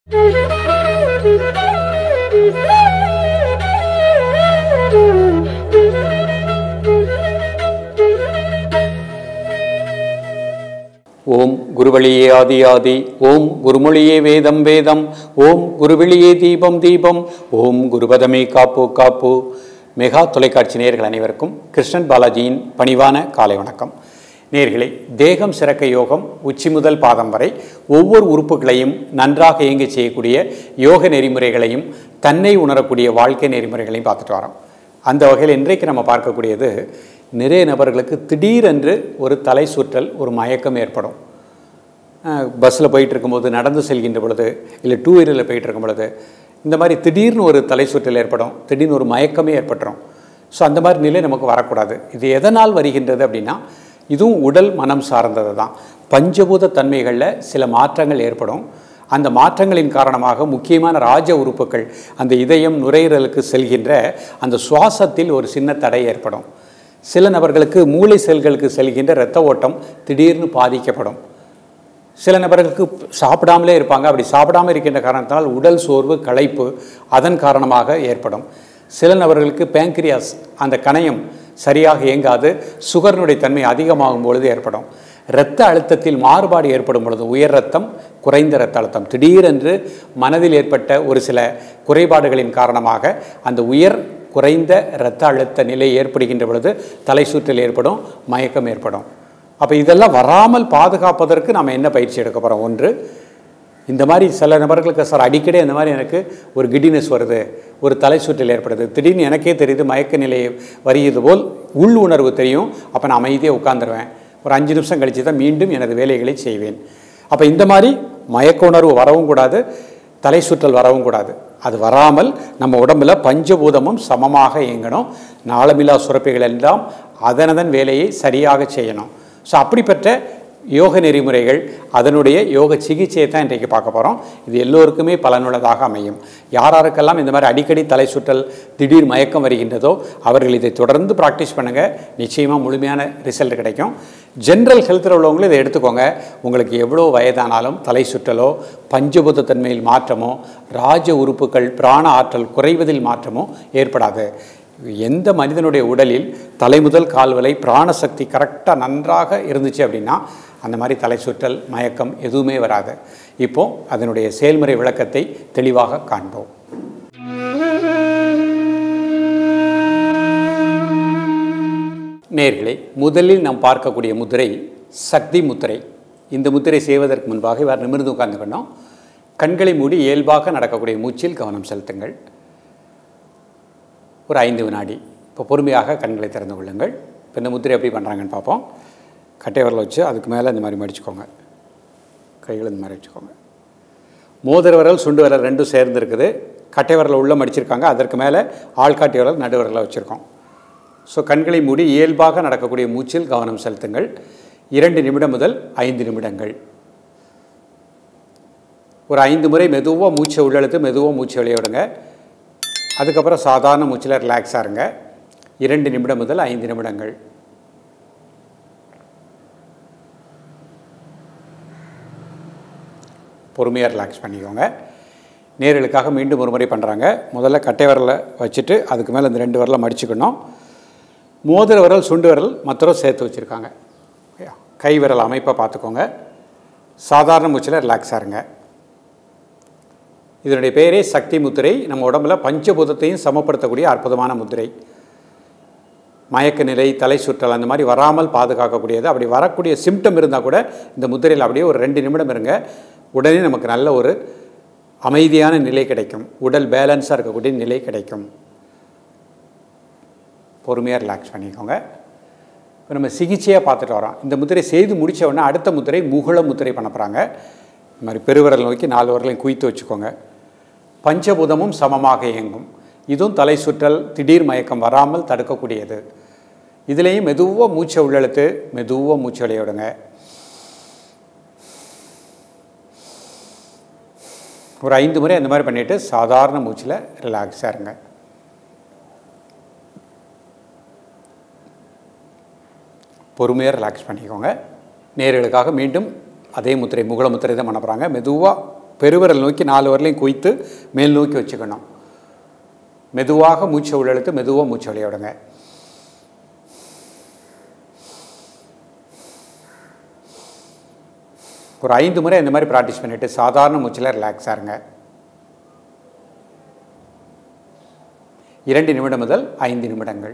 ஓம் குருவழியே ஆதி ஆதி ஓம் குருமொழியே வேதம் வேதம் ஓம் குருவெளியே தீபம் தீபம் ஓம் குருபதமே காப்பு காப்பு மெகா தொலைக்காட்சி நேயர்கள் அனைவருக்கும் கிருஷ்ணன் பாலாஜியின் பணிவான காலை வணக்கம் நேர்களே தேகம் சிறக்க யோகம் உச்சி முதல் பாதம் வரை ஒவ்வொரு உறுப்புகளையும் நன்றாக இயங்க செய்யக்கூடிய யோக நெறிமுறைகளையும் தன்னை உணரக்கூடிய வாழ்க்கை நெறிமுறைகளையும் பார்த்துட்டு வரோம் அந்த வகையில் இன்றைக்கு நம்ம பார்க்கக்கூடியது நிறைய நபர்களுக்கு திடீரென்று ஒரு தலை சுற்றல் ஒரு மயக்கம் ஏற்படும் பஸ்ஸில் போயிட்டு இருக்கும்போது நடந்து செல்கின்ற பொழுது இல்லை டூ வீலரில் போயிட்டு இருக்கும் பொழுது இந்த மாதிரி திடீர்னு ஒரு தலை சுற்றல் ஏற்படும் திடீர்னு ஒரு மயக்கமே ஏற்பட்டுரும் ஸோ அந்த மாதிரி நிலை நமக்கு வரக்கூடாது இது எதனால் வருகின்றது அப்படின்னா இதுவும் உடல் மனம் சார்ந்தது தான் பஞ்சபூத தன்மைகளில் சில மாற்றங்கள் ஏற்படும் அந்த மாற்றங்களின் காரணமாக முக்கியமான ராஜ உறுப்புகள் அந்த இதயம் நுரையீரலுக்கு செல்கின்ற அந்த சுவாசத்தில் ஒரு சின்ன தடை ஏற்படும் சில நபர்களுக்கு மூளை செல்களுக்கு செல்கின்ற இரத்த ஓட்டம் திடீர்னு பாதிக்கப்படும் சில நபர்களுக்கு சாப்பிடாமலே இருப்பாங்க அப்படி சாப்பிடாமல் இருக்கின்ற காரணத்தினால் உடல் சோர்வு களைப்பு அதன் காரணமாக ஏற்படும் சில நபர்களுக்கு பேங்க்ரியாஸ் அந்த கணையம் சரியாக இயங்காது சுகர்னுடைய தன்மை அதிகமாகும் பொழுது ஏற்படும் இரத்த அழுத்தத்தில் மாறுபாடு ஏற்படும் பொழுது உயர் ரத்தம் குறைந்த இரத்த அழுத்தம் திடீரென்று மனதில் ஏற்பட்ட ஒரு சில குறைபாடுகளின் காரணமாக அந்த உயர் குறைந்த இரத்த அழுத்த நிலை ஏற்படுகின்ற பொழுது தலை சுற்றல் ஏற்படும் மயக்கம் ஏற்படும் அப்போ இதெல்லாம் வராமல் பாதுகாப்பதற்கு நம்ம என்ன பயிற்சி எடுக்க போகிறோம் ஒன்று இந்த மாதிரி சில நபர்களுக்கு சார் அடிக்கடி இந்த மாதிரி எனக்கு ஒரு கிடினஸ் வருது ஒரு தலை சுற்றல் ஏற்படுது திடீர்னு எனக்கே தெரியுது மயக்க நிலை வருகிறது போல் உள் உணர்வு தெரியும் அப்போ நான் அமைதியாக உட்காந்துருவேன் ஒரு அஞ்சு நிமிஷம் கழித்து தான் மீண்டும் எனது வேலைகளை செய்வேன் அப்போ இந்த மாதிரி மயக்க உணர்வு வரவும் கூடாது தலை சுற்றல் வரவும் கூடாது அது வராமல் நம்ம உடம்புல பஞ்சபூதமும் சமமாக இயங்கணும் நாளமில்லா சுரப்பிகள் எல்லாம் அதனதன் வேலையை சரியாக செய்யணும் ஸோ அப்படிப்பட்ட யோக நெறிமுறைகள் அதனுடைய யோக சிகிச்சையை தான் இன்றைக்கு பார்க்க போகிறோம் இது எல்லோருக்குமே பலனுள்ளதாக அமையும் யார் யாருக்கெல்லாம் இந்த மாதிரி அடிக்கடி தலை சுற்றல் திடீர் மயக்கம் வருகின்றதோ அவர்கள் இதை தொடர்ந்து ப்ராக்டிஸ் பண்ணுங்கள் நிச்சயமாக முழுமையான ரிசல்ட் கிடைக்கும் ஜென்ரல் ஹெல்த்தில் உள்ளவங்களும் இதை எடுத்துக்கோங்க உங்களுக்கு எவ்வளோ வயதானாலும் தலை சுற்றலோ பஞ்சபூத தன்மையில் மாற்றமோ ராஜ உறுப்புகள் பிராண ஆற்றல் குறைவதில் மாற்றமோ ஏற்படாது எந்த மனிதனுடைய உடலில் தலை முதல் கால் வரை பிராணசக்தி கரெக்டாக நன்றாக இருந்துச்சு அப்படின்னா அந்த மாதிரி தலை சுற்றல் மயக்கம் எதுவுமே வராது இப்போ அதனுடைய செயல்முறை விளக்கத்தை தெளிவாக காண்போம் நேர்களே முதலில் நாம் பார்க்கக்கூடிய முதிரை சக்தி முத்திரை இந்த முத்திரை செய்வதற்கு முன்பாக இவர் நிமிர்ந்து உட்கார்ந்துக்கணும் கண்களை மூடி இயல்பாக நடக்கக்கூடிய மூச்சில் கவனம் செலுத்துங்கள் ஒரு ஐந்து வினாடி இப்போ பொறுமையாக கண்களை திறந்து கொள்ளுங்கள் இப்போ இந்த முத்திரை எப்படி பண்ணுறாங்கன்னு பார்ப்போம் கட்டை விரலை வச்சு அதுக்கு மேலே இந்த மாதிரி மடிச்சுக்கோங்க கைகளை இந்த மாதிரி வச்சுக்கோங்க மோதிர விரல் சுண்டு விரல் ரெண்டும் சேர்ந்து இருக்குது கட்டை விரலை உள்ளே மடிச்சிருக்காங்க அதற்கு மேலே ஆள்காட்டி விரல் நடு விரலை வச்சுருக்கோம் ஸோ கண்களை மூடி இயல்பாக நடக்கக்கூடிய மூச்சில் கவனம் செலுத்துங்கள் இரண்டு நிமிடம் முதல் ஐந்து நிமிடங்கள் ஒரு ஐந்து முறை மெதுவாக மூச்சை உள்ளெழுத்து மெதுவாக மூச்சை வெளியே விடுங்க அதுக்கப்புறம் சாதாரண மூச்சில் ரிலாக்ஸாக இருங்க இரண்டு நிமிடம் முதல் ஐந்து நிமிடங்கள் பொறுமையாக ரிலாக்ஸ் பண்ணிக்கோங்க நேர்களுக்காக மீண்டும் ஒரு முறை பண்ணுறாங்க முதல்ல கட்டை விரலை வச்சுட்டு அதுக்கு மேலே இந்த ரெண்டு விரலை மடிச்சுக்கணும் மோதிர விரல் சுண்டு விரல் மற்றரும் சேர்த்து வச்சுருக்காங்க கை விரல் அமைப்பை பார்த்துக்கோங்க சாதாரண மூச்சில் ரிலாக்ஸாக இருங்க இதனுடைய பேரே சக்தி முத்திரை நம்ம உடம்புல பஞ்சபூதத்தையும் சமப்படுத்தக்கூடிய அற்புதமான முத்திரை மயக்க நிலை தலை சுற்றல் அந்த மாதிரி வராமல் பாதுகாக்கக்கூடியது அப்படி வரக்கூடிய சிம்டம் இருந்தால் கூட இந்த முத்திரையில் அப்படியே ஒரு ரெண்டு நிமிடம் இருங்க உடனே நமக்கு நல்ல ஒரு அமைதியான நிலை கிடைக்கும் உடல் பேலன்ஸாக இருக்கக்கூடிய நிலை கிடைக்கும் பொறுமையாக ரிலாக்ஸ் பண்ணிக்கோங்க இப்போ நம்ம சிகிச்சையாக பார்த்துட்டு வரோம் இந்த முத்திரை செய்து முடித்த உடனே அடுத்த முத்திரை முகுள முத்திரை பண்ண போகிறாங்க இந்த மாதிரி பெருவிரல் நோக்கி நாலு விரலையும் குவித்து வச்சுக்கோங்க பஞ்சபூதமும் சமமாக இயங்கும் இதுவும் தலை சுற்றல் திடீர் மயக்கம் வராமல் தடுக்கக்கூடியது இதுலேயும் மெதுவாக மூச்சை உள்ளெழுத்து மெதுவாக மூச்சு வெளிய விடுங்க ஒரு ஐந்து முறை அந்த மாதிரி பண்ணிவிட்டு சாதாரண மூச்சில் ரிலாக்ஸாக இருங்க பொறுமையாக ரிலாக்ஸ் பண்ணிக்கோங்க நேர்களுக்காக மீண்டும் அதே முத்திரை முகுள முத்திரை தான் பண்ண போகிறாங்க மெதுவாக பெருவிரல் நோக்கி நாலு வரலையும் குவித்து மேல் நோக்கி வச்சுக்கணும் மெதுவாக மூச்சை உள்ளெழுத்து மெதுவாக மூச்சு வெளிய விடுங்க ஒரு ஐந்து முறை இந்த மாதிரி ப்ராக்டிஸ் பண்ணிவிட்டு சாதாரண மூச்சில் ரிலாக்ஸாக இருங்க இரண்டு நிமிடம் முதல் ஐந்து நிமிடங்கள்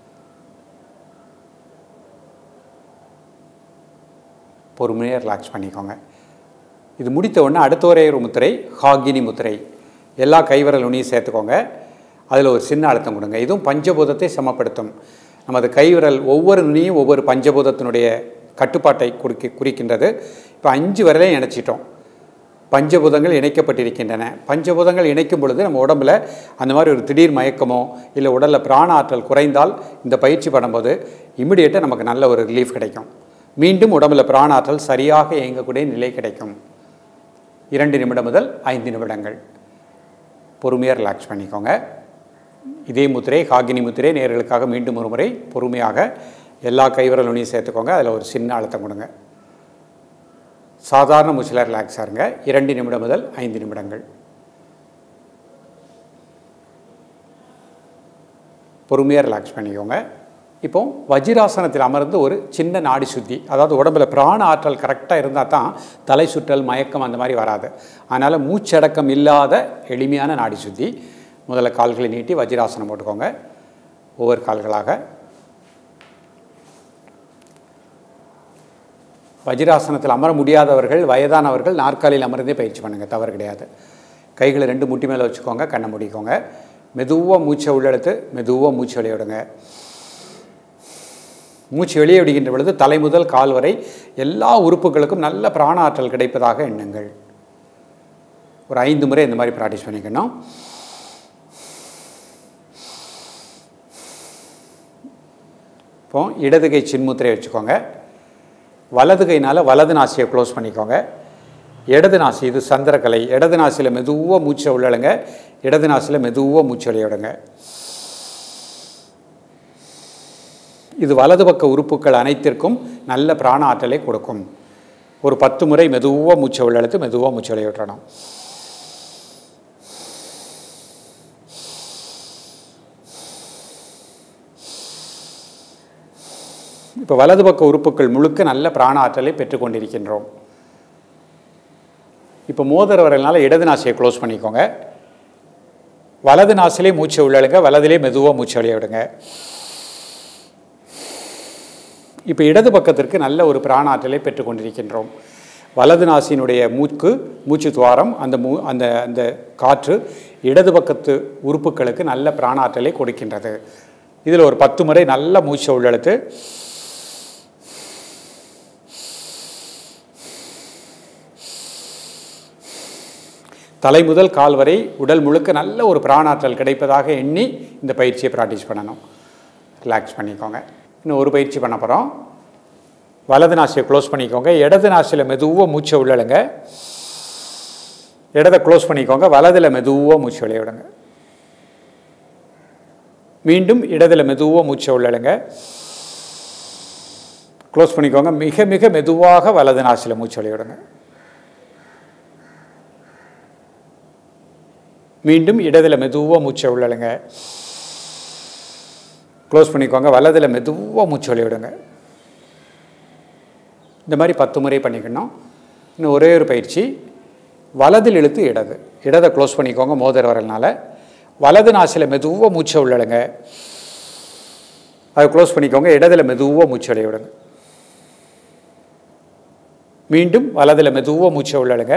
பொறுமையாக ரிலாக்ஸ் பண்ணிக்கோங்க இது முடித்த உடனே அடுத்த ஒரே ஒரு முத்திரை ஹாகினி முத்திரை எல்லா கைவிரல் நுனியும் சேர்த்துக்கோங்க அதில் ஒரு சின்ன அழுத்தம் கொடுங்க இதுவும் பஞ்சபூதத்தை சமப்படுத்தும் நமது கைவிரல் ஒவ்வொரு நுனியும் ஒவ்வொரு பஞ்சபூதத்தினுடைய கட்டுப்பாட்டை குறிக்க குறிக்கின்றது இப்போ அஞ்சு விரலையும் இணைச்சிட்டோம் பஞ்சபூதங்கள் இணைக்கப்பட்டிருக்கின்றன பஞ்சபூதங்கள் இணைக்கும் பொழுது நம்ம உடம்புல அந்த மாதிரி ஒரு திடீர் மயக்கமோ இல்லை உடலில் பிராண ஆற்றல் குறைந்தால் இந்த பயிற்சி பண்ணும்போது இமிடியேட்டாக நமக்கு நல்ல ஒரு ரிலீஃப் கிடைக்கும் மீண்டும் உடம்புல பிராண ஆற்றல் சரியாக இயங்கக்கூடிய நிலை கிடைக்கும் இரண்டு நிமிடம் முதல் ஐந்து நிமிடங்கள் பொறுமையாக ரிலாக்ஸ் பண்ணிக்கோங்க இதே முத்திரை காகினி முத்திரை நேர்களுக்காக மீண்டும் ஒரு முறை பொறுமையாக எல்லா கைவிரல் நுனியும் சேர்த்துக்கோங்க அதில் ஒரு சின்ன அழுத்தம் கொடுங்க சாதாரண மூச்சில் ரிலாக்ஸாக இருங்க இரண்டு நிமிடம் முதல் ஐந்து நிமிடங்கள் பொறுமையாக ரிலாக்ஸ் பண்ணிக்கோங்க இப்போ வஜிராசனத்தில் அமர்ந்து ஒரு சின்ன நாடி சுத்தி அதாவது உடம்புல பிராண ஆற்றல் கரெக்டாக இருந்தால் தான் தலை சுற்றல் மயக்கம் அந்த மாதிரி வராது அதனால் மூச்சடக்கம் இல்லாத எளிமையான நாடி சுத்தி முதல்ல கால்களை நீட்டி வஜிராசனம் போட்டுக்கோங்க ஒவ்வொரு கால்களாக வஜிராசனத்தில் அமர முடியாதவர்கள் வயதானவர்கள் நாற்காலியில் அமர்ந்தே பயிற்சி பண்ணுங்கள் தவறு கிடையாது கைகளை ரெண்டு முட்டி மேலே வச்சுக்கோங்க கண்ணை மூடிக்கோங்க மெதுவாக மூச்சை உள்ளெடுத்து மெதுவாக மூச்சு வெளியே விடுங்க மூச்சு வெளியே விடுகின்ற பொழுது தலை முதல் கால் வரை எல்லா உறுப்புகளுக்கும் நல்ல பிராண ஆற்றல் கிடைப்பதாக எண்ணுங்கள் ஒரு ஐந்து முறை இந்த மாதிரி ப்ராக்டிஸ் பண்ணிக்கணும் இப்போ இடது கை சின்முத்திரை வச்சுக்கோங்க வலது கைனால் வலது நாசியை க்ளோஸ் பண்ணிக்கோங்க இடது நாசி இது சந்திரக்கலை இடது நாசியில் மெதுவாக மூச்சை உள்ளழுங்க இடது நாசியில் மெதுவாக மூச்சு வெளியிடுங்க இது வலது பக்க உறுப்புகள் அனைத்திற்கும் நல்ல பிராண ஆற்றலை கொடுக்கும் ஒரு பத்து முறை மெதுவாக மூச்சை உள்ளெழுத்து மெதுவாக மூச்சு வெளிய விட்டுறணும் இப்போ வலது பக்க உறுப்புகள் முழுக்க நல்ல பிராண ஆற்றலை பெற்றுக்கொண்டிருக்கின்றோம் இப்போ மோதிர வரனால இடது நாசியை க்ளோஸ் பண்ணிக்கோங்க வலது நாசிலே மூச்சை உள்ளழுங்க வலதிலே மெதுவாக மூச்சு வெளிய விடுங்க இப்போ இடது பக்கத்திற்கு நல்ல ஒரு பிராண ஆற்றலை பெற்றுக்கொண்டிருக்கின்றோம் வலது நாசியினுடைய மூக்கு மூச்சு துவாரம் அந்த மூ அந்த அந்த காற்று இடது பக்கத்து உறுப்புகளுக்கு நல்ல பிராண ஆற்றலை கொடுக்கின்றது இதில் ஒரு பத்து முறை நல்ல மூச்சை உள்ளெழுத்து தலை முதல் கால் வரை உடல் முழுக்க நல்ல ஒரு பிராணாற்றல் கிடைப்பதாக எண்ணி இந்த பயிற்சியை ப்ராக்டிஸ் பண்ணணும் ரிலாக்ஸ் பண்ணிக்கோங்க இன்னும் ஒரு பயிற்சி பண்ண போகிறோம் வலது நாசியை க்ளோஸ் பண்ணிக்கோங்க இடது நாசியில் மெதுவாக மூச்சை உள்ளழுங்க இடதை க்ளோஸ் பண்ணிக்கோங்க வலதில் மெதுவாக மூச்சு வெளிய விடுங்க மீண்டும் இடதுல மெதுவாக மூச்சை உள்ளழுங்க க்ளோஸ் பண்ணிக்கோங்க மிக மிக மெதுவாக வலது நாசியில் மூச்சு வெளிய விடுங்க மீண்டும் இடதில் மெதுவாக மூச்சை உள்ளழுங்க க்ளோஸ் பண்ணிக்கோங்க வலதில் மெதுவாக மூச்சு வெளிய விடுங்க இந்த மாதிரி பத்து முறை பண்ணிக்கணும் இன்னும் ஒரே ஒரு பயிற்சி வலதில் இழுத்து இடது இடதை க்ளோஸ் பண்ணிக்கோங்க மோதிர வரல்னால வலது நாசியில் மெதுவாக மூச்சை உள்ளழுங்க அதை க்ளோஸ் பண்ணிக்கோங்க இடதுல மெதுவாக மூச்சு வெளிய விடுங்க மீண்டும் வலதில் மெதுவாக மூச்சை உள்ளழுங்க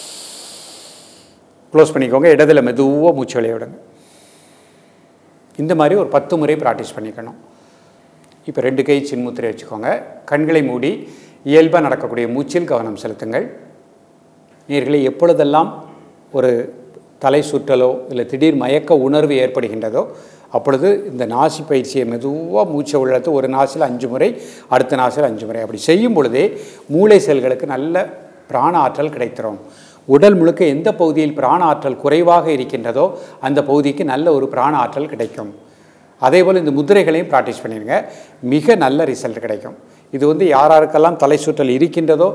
க்ளோஸ் பண்ணிக்கோங்க இடதுல மெதுவாக மூச்சு வெளிய விடுங்க இந்த மாதிரி ஒரு பத்து முறை ப்ராக்டிஸ் பண்ணிக்கணும் இப்போ ரெண்டு கை சின்முத்திரை வச்சுக்கோங்க கண்களை மூடி இயல்பாக நடக்கக்கூடிய மூச்சில் கவனம் செலுத்துங்கள் நேர்களை எப்பொழுதெல்லாம் ஒரு தலை சுற்றலோ இல்லை திடீர் மயக்க உணர்வு ஏற்படுகின்றதோ அப்பொழுது இந்த நாசி பயிற்சியை மெதுவாக மூச்சை உள்ளத்து ஒரு நாசில் அஞ்சு முறை அடுத்த நாசில் அஞ்சு முறை அப்படி செய்யும் பொழுதே மூளை செல்களுக்கு நல்ல பிராண ஆற்றல் கிடைத்திரும் உடல் முழுக்க எந்த பகுதியில் பிராண ஆற்றல் குறைவாக இருக்கின்றதோ அந்த பகுதிக்கு நல்ல ஒரு பிராண ஆற்றல் கிடைக்கும் அதே போல் இந்த முதிரைகளையும் ப்ராக்டிஸ் பண்ணிடுங்க மிக நல்ல ரிசல்ட் கிடைக்கும் இது வந்து யார் யாருக்கெல்லாம் தலை சுற்றல் இருக்கின்றதோ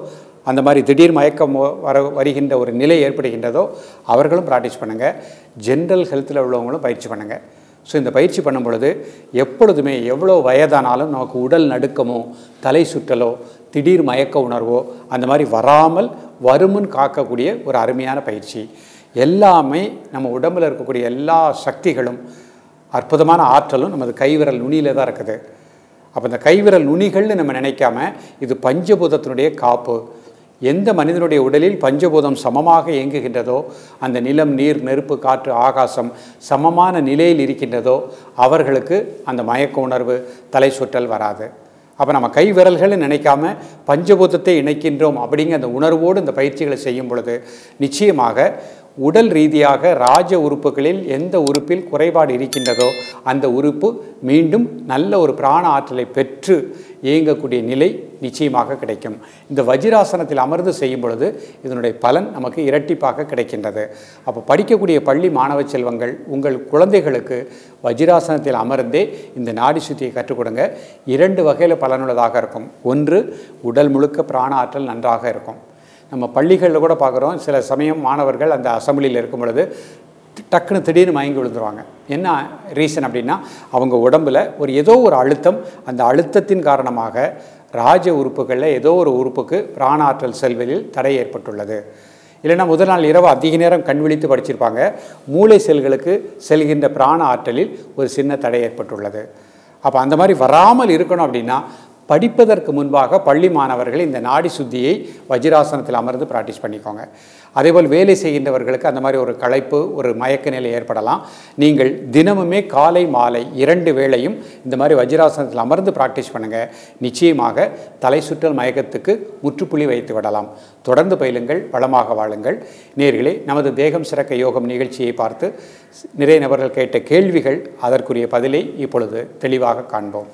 அந்த மாதிரி திடீர் மயக்கம் வ- வர வருகின்ற ஒரு நிலை ஏற்படுகின்றதோ அவர்களும் ப்ராக்டிஸ் பண்ணுங்கள் ஜென்ரல் ஹெல்த்தில் உள்ளவங்களும் பயிற்சி பண்ணுங்கள் ஸோ இந்த பயிற்சி பண்ணும் பொழுது எப்பொழுதுமே எவ்வளோ வயதானாலும் நமக்கு உடல் நடுக்கமோ தலை சுற்றலோ திடீர் மயக்க உணர்வோ அந்த மாதிரி வராமல் வருமுன் காக்கக்கூடிய ஒரு அருமையான பயிற்சி எல்லாமே நம்ம உடம்பில் இருக்கக்கூடிய எல்லா சக்திகளும் அற்புதமான ஆற்றலும் நமது கைவிரல் நுனியில் தான் இருக்குது அப்போ இந்த கைவிரல் நுனிகள்னு நம்ம நினைக்காம இது பஞ்சபூதத்தினுடைய காப்பு எந்த மனிதனுடைய உடலில் பஞ்சபூதம் சமமாக இயங்குகின்றதோ அந்த நிலம் நீர் நெருப்பு காற்று ஆகாசம் சமமான நிலையில் இருக்கின்றதோ அவர்களுக்கு அந்த மயக்க உணர்வு தலை சுற்றல் வராது அப்போ நம்ம கை விரல்களை நினைக்காம பஞ்சபூதத்தை இணைக்கின்றோம் அப்படிங்கிற அந்த உணர்வோடு இந்த பயிற்சிகளை செய்யும் பொழுது நிச்சயமாக உடல் ரீதியாக ராஜ உறுப்புகளில் எந்த உறுப்பில் குறைபாடு இருக்கின்றதோ அந்த உறுப்பு மீண்டும் நல்ல ஒரு பிராண ஆற்றலை பெற்று இயங்கக்கூடிய நிலை நிச்சயமாக கிடைக்கும் இந்த வஜிராசனத்தில் அமர்ந்து செய்யும் பொழுது இதனுடைய பலன் நமக்கு இரட்டிப்பாக கிடைக்கின்றது அப்போ படிக்கக்கூடிய பள்ளி மாணவ செல்வங்கள் உங்கள் குழந்தைகளுக்கு வஜிராசனத்தில் அமர்ந்தே இந்த நாடி சுத்தியை கற்றுக் கொடுங்க இரண்டு வகையில் பலனுள்ளதாக இருக்கும் ஒன்று உடல் முழுக்க பிராண ஆற்றல் நன்றாக இருக்கும் நம்ம பள்ளிகளில் கூட பார்க்குறோம் சில சமயம் மாணவர்கள் அந்த அசம்பிளியில் இருக்கும் பொழுது டக்குன்னு திடீர்னு மயங்கி விழுந்துருவாங்க என்ன ரீசன் அப்படின்னா அவங்க உடம்புல ஒரு ஏதோ ஒரு அழுத்தம் அந்த அழுத்தத்தின் காரணமாக ராஜ உறுப்புகளில் ஏதோ ஒரு உறுப்புக்கு பிராணாற்றல் செல்வதில் தடை ஏற்பட்டுள்ளது இல்லைன்னா முதல் நாள் இரவு அதிக நேரம் கண் விழித்து படிச்சிருப்பாங்க மூளை செல்களுக்கு செல்கின்ற பிராண ஆற்றலில் ஒரு சின்ன தடை ஏற்பட்டுள்ளது அப்போ அந்த மாதிரி வராமல் இருக்கணும் அப்படின்னா படிப்பதற்கு முன்பாக பள்ளி மாணவர்கள் இந்த நாடி சுத்தியை வஜ்ராசனத்தில் அமர்ந்து ப்ராக்டிஸ் பண்ணிக்கோங்க அதேபோல் வேலை செய்கின்றவர்களுக்கு அந்த மாதிரி ஒரு களைப்பு ஒரு மயக்க நிலை ஏற்படலாம் நீங்கள் தினமுமே காலை மாலை இரண்டு வேளையும் இந்த மாதிரி வஜ்ராசனத்தில் அமர்ந்து ப்ராக்டிஸ் பண்ணுங்கள் நிச்சயமாக தலை சுற்றல் மயக்கத்துக்கு முற்றுப்புள்ளி வைத்து விடலாம் தொடர்ந்து பயிலுங்கள் வளமாக வாழுங்கள் நேர்களே நமது தேகம் சிறக்க யோகம் நிகழ்ச்சியை பார்த்து நிறைய நபர்கள் கேட்ட கேள்விகள் அதற்குரிய பதிலை இப்பொழுது தெளிவாக காண்போம்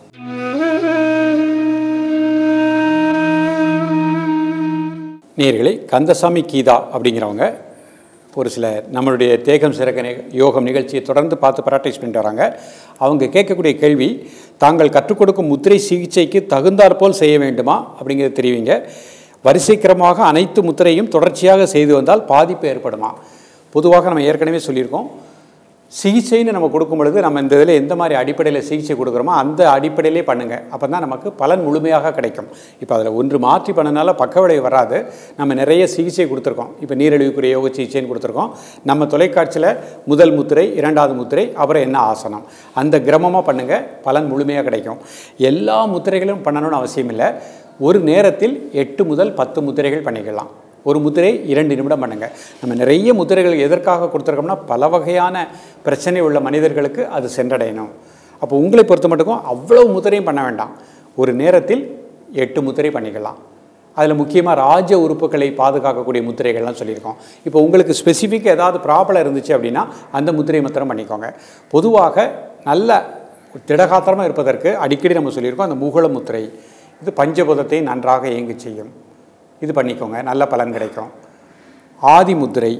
நேர்களே கந்தசாமி கீதா அப்படிங்கிறவங்க ஒரு சில நம்மளுடைய தேகம் சிறக்க நி- யோகம் நிகழ்ச்சியை தொடர்ந்து பார்த்து ப்ராக்டிஸ் பண்ணிட்டு வராங்க அவங்க கேட்கக்கூடிய கேள்வி தாங்கள் கற்றுக் கொடுக்கும் முத்திரை சிகிச்சைக்கு தகுந்தாற்போல் செய்ய வேண்டுமா அப்படிங்கிறது தெரிவிங்க வரிசைக்கிரமாக அனைத்து முத்திரையும் தொடர்ச்சியாக செய்து வந்தால் பாதிப்பு ஏற்படுமா பொதுவாக நம்ம ஏற்கனவே சொல்லியிருக்கோம் சிகிச்சைன்னு நம்ம கொடுக்கும் பொழுது நம்ம இந்த இதில் எந்த மாதிரி அடிப்படையில் சிகிச்சை கொடுக்குறோமோ அந்த அடிப்படையிலே பண்ணுங்கள் அப்போ தான் நமக்கு பலன் முழுமையாக கிடைக்கும் இப்போ அதில் ஒன்று மாற்றி பண்ணனால பக்கவிளைவு வராது நம்ம நிறைய சிகிச்சை கொடுத்துருக்கோம் இப்போ நீரிழிவுக்குரிய யோக சிகிச்சைன்னு கொடுத்துருக்கோம் நம்ம தொலைக்காட்சியில் முதல் முத்திரை இரண்டாவது முத்திரை அப்புறம் என்ன ஆசனம் அந்த கிரமமாக பண்ணுங்கள் பலன் முழுமையாக கிடைக்கும் எல்லா முத்திரைகளும் பண்ணணும்னு அவசியம் இல்லை ஒரு நேரத்தில் எட்டு முதல் பத்து முத்திரைகள் பண்ணிக்கலாம் ஒரு முத்திரை இரண்டு நிமிடம் பண்ணுங்க நம்ம நிறைய முத்திரைகள் எதற்காக கொடுத்துருக்கோம்னா பல வகையான பிரச்சனை உள்ள மனிதர்களுக்கு அது சென்றடையணும் அப்போ உங்களை பொறுத்த மட்டுக்கும் அவ்வளவு முத்திரையும் பண்ண வேண்டாம் ஒரு நேரத்தில் எட்டு முத்திரை பண்ணிக்கலாம் அதில் முக்கியமாக ராஜ உறுப்புகளை பாதுகாக்கக்கூடிய முத்திரைகள்லாம் சொல்லியிருக்கோம் இப்போ உங்களுக்கு ஸ்பெசிஃபிக் ஏதாவது ப்ராப்ளம் இருந்துச்சு அப்படின்னா அந்த முத்திரை மாத்திரம் பண்ணிக்கோங்க பொதுவாக நல்ல திடகாத்திரமாக இருப்பதற்கு அடிக்கடி நம்ம சொல்லியிருக்கோம் அந்த முகுள முத்திரை இது பஞ்சபூதத்தை நன்றாக இயங்கச் செய்யும் இது பண்ணிக்கோங்க நல்ல பலன் கிடைக்கும் ஆதி முத்திரை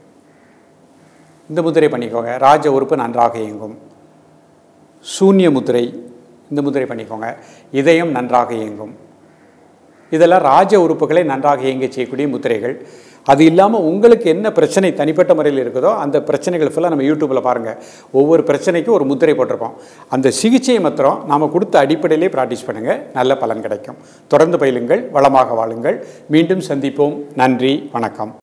இந்த முத்திரை பண்ணிக்கோங்க ராஜ உறுப்பு நன்றாக இயங்கும் சூன்ய முத்திரை இந்த முத்திரை பண்ணிக்கோங்க இதயம் நன்றாக இயங்கும் இதெல்லாம் ராஜ உறுப்புகளை நன்றாக இயங்க செய்யக்கூடிய முத்திரைகள் அது இல்லாமல் உங்களுக்கு என்ன பிரச்சனை தனிப்பட்ட முறையில் இருக்குதோ அந்த பிரச்சனைகள் ஃபுல்லாக நம்ம யூடியூப்பில் பாருங்கள் ஒவ்வொரு பிரச்சனைக்கும் ஒரு முத்திரை போட்டிருப்போம் அந்த சிகிச்சையை மாத்திரம் நாம் கொடுத்த அடிப்படையிலே ப்ராக்டிஸ் பண்ணுங்கள் நல்ல பலன் கிடைக்கும் தொடர்ந்து பயிலுங்கள் வளமாக வாழுங்கள் மீண்டும் சந்திப்போம் நன்றி வணக்கம்